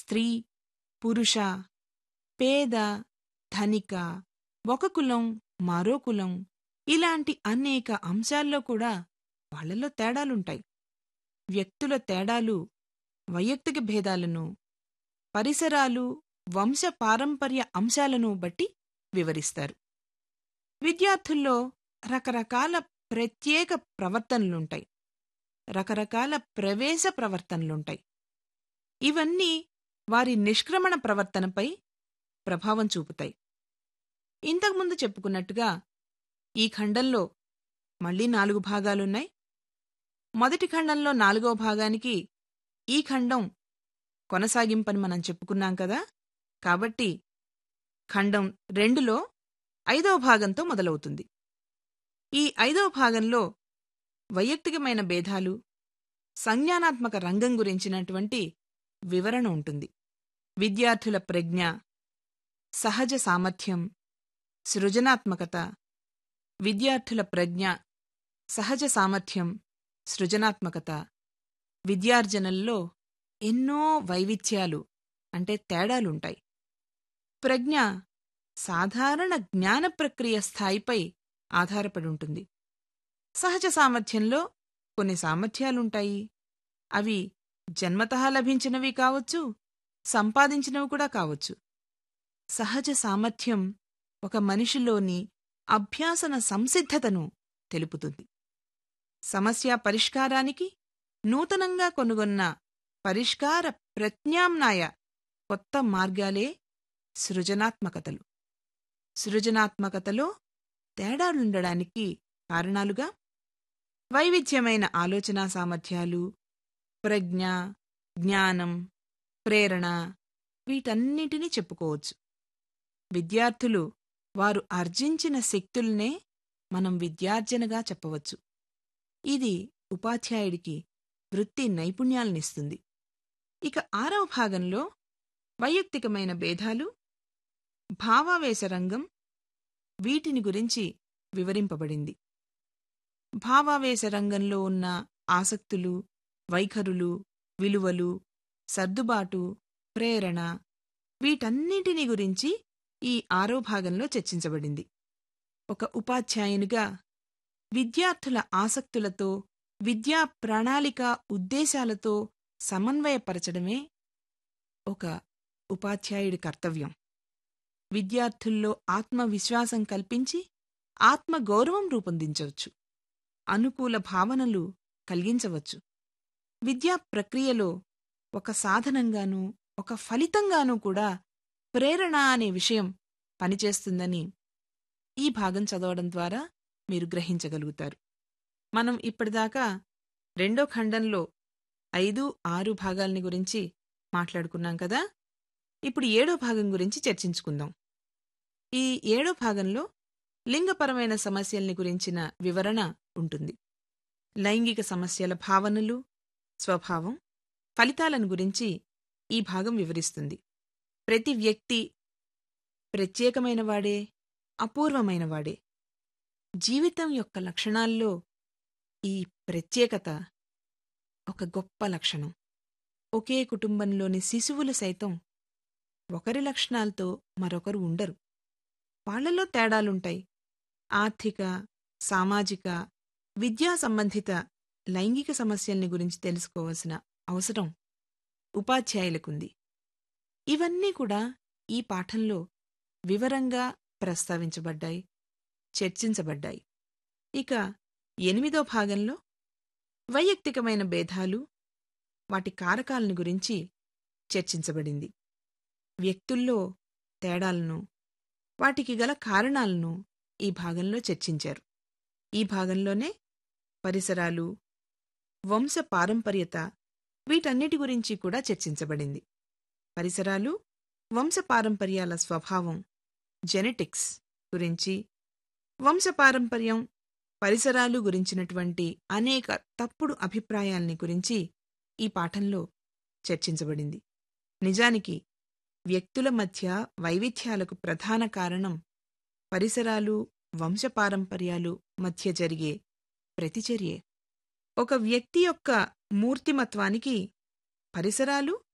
స్త్రీ పురుష పేద ధనిక ఒక కులం మరో కులం ఇలాంటి అనేక అంశాల్లో కూడా వాళ్ళలో తేడాలుంటాయి వ్యక్తుల తేడాలు వైయక్తిక భేదాలను పరిసరాలు వంశ పారంపర్య అంశాలను బట్టి వివరిస్తారు విద్యార్థుల్లో రకరకాల ప్రత్యేక ప్రవర్తనలుంటాయి రకరకాల ప్రవేశ ప్రవర్తనలుంటాయి ఇవన్నీ వారి నిష్క్రమణ ప్రవర్తనపై ప్రభావం చూపుతాయి ఇంతకుముందు చెప్పుకున్నట్టుగా ఈ ఖండంలో మళ్ళీ నాలుగు భాగాలున్నాయి మొదటి ఖండంలో నాలుగో భాగానికి ఈ ఖండం కొనసాగింపని మనం చెప్పుకున్నాం కదా కాబట్టి ఖండం రెండులో ఐదవ భాగంతో మొదలవుతుంది ఈ ఐదవ భాగంలో వైయక్తికమైన భేదాలు సంజ్ఞానాత్మక రంగం గురించినటువంటి వివరణ ఉంటుంది విద్యార్థుల ప్రజ్ఞ సహజ సామర్థ్యం సృజనాత్మకత విద్యార్థుల ప్రజ్ఞ సహజ సామర్థ్యం సృజనాత్మకత విద్యార్జనల్లో ఎన్నో వైవిధ్యాలు అంటే తేడాలుంటాయి ప్రజ్ఞ సాధారణ జ్ఞాన ప్రక్రియ స్థాయిపై ఆధారపడి ఉంటుంది సహజ సామర్థ్యంలో కొన్ని సామర్థ్యాలుంటాయి అవి జన్మతః లభించినవి కావచ్చు సంపాదించినవి కూడా కావచ్చు సహజ సామర్థ్యం ఒక మనిషిలోని అభ్యాసన సంసిద్ధతను తెలుపుతుంది సమస్య పరిష్కారానికి నూతనంగా కొనుగొన్న పరిష్కార ప్రత్యామ్నాయ కొత్త మార్గాలే సృజనాత్మకతలు సృజనాత్మకతలో తేడాలుండడానికి కారణాలుగా వైవిధ్యమైన ఆలోచనా సామర్థ్యాలు ప్రజ్ఞ జ్ఞానం ప్రేరణ వీటన్నిటినీ చెప్పుకోవచ్చు విద్యార్థులు వారు ఆర్జించిన శక్తుల్నే మనం విద్యార్జనగా చెప్పవచ్చు ఇది ఉపాధ్యాయుడికి వృత్తి నైపుణ్యాలనిస్తుంది ఇక ఆరవ భాగంలో వైయక్తికమైన భేదాలు భావావేశ రంగం వీటిని గురించి వివరింపబడింది భావావేశ రంగంలో ఉన్న ఆసక్తులు వైఖరులు విలువలు సర్దుబాటు ప్రేరణ వీటన్నిటిని గురించి ఈ ఆరో భాగంలో చర్చించబడింది ఒక ఉపాధ్యాయునిగా విద్యార్థుల ఆసక్తులతో విద్యా ప్రణాళిక ఉద్దేశాలతో సమన్వయపరచడమే ఒక ఉపాధ్యాయుడి కర్తవ్యం విద్యార్థుల్లో ఆత్మవిశ్వాసం కల్పించి ఆత్మగౌరవం రూపొందించవచ్చు అనుకూల భావనలు కలిగించవచ్చు విద్యా ప్రక్రియలో ఒక సాధనంగానూ ఒక ఫలితంగానూ కూడా ప్రేరణ అనే విషయం పనిచేస్తుందని ఈ భాగం చదవడం ద్వారా మీరు గ్రహించగలుగుతారు మనం ఇప్పటిదాకా రెండో ఖండంలో ఐదు ఆరు భాగాల్ని గురించి మాట్లాడుకున్నాం కదా ఇప్పుడు ఏడో భాగం గురించి చర్చించుకుందాం ఈ ఏడో భాగంలో లింగపరమైన సమస్యల్ని గురించిన వివరణ ఉంటుంది లైంగిక సమస్యల భావనలు స్వభావం ఫలితాలను గురించి ఈ భాగం వివరిస్తుంది ప్రతి వ్యక్తి ప్రత్యేకమైనవాడే అపూర్వమైనవాడే జీవితం యొక్క లక్షణాల్లో ఈ ప్రత్యేకత ఒక గొప్ప లక్షణం ఒకే కుటుంబంలోని శిశువులు సైతం ఒకరి లక్షణాలతో మరొకరు ఉండరు వాళ్లలో తేడాలుంటాయి ఆర్థిక సామాజిక విద్యా సంబంధిత లైంగిక సమస్యల్ని గురించి తెలుసుకోవాల్సిన అవసరం ఉపాధ్యాయులకుంది ఇవన్నీ కూడా ఈ పాఠంలో వివరంగా ప్రస్తావించబడ్డాయి చర్చించబడ్డాయి ఇక ఎనిమిదో భాగంలో వైయక్తికమైన భేదాలు వాటి కారకాలను గురించి చర్చించబడింది వ్యక్తుల్లో తేడాలను వాటికి గల కారణాలను ఈ భాగంలో చర్చించారు ఈ భాగంలోనే పరిసరాలు వంశ పారంపర్యత వీటన్నిటి గురించి కూడా చర్చించబడింది పరిసరాలు వంశ పారంపర్యాల స్వభావం జెనెటిక్స్ గురించి వంశపారంపర్యం పరిసరాలు గురించినటువంటి అనేక తప్పుడు అభిప్రాయాల్ని గురించి ఈ పాఠంలో చర్చించబడింది నిజానికి వ్యక్తుల మధ్య వైవిధ్యాలకు ప్రధాన కారణం పరిసరాలు వంశపారంపర్యాలు మధ్య జరిగే ప్రతిచర్యే ఒక వ్యక్తి యొక్క మూర్తిమత్వానికి పరిసరాలు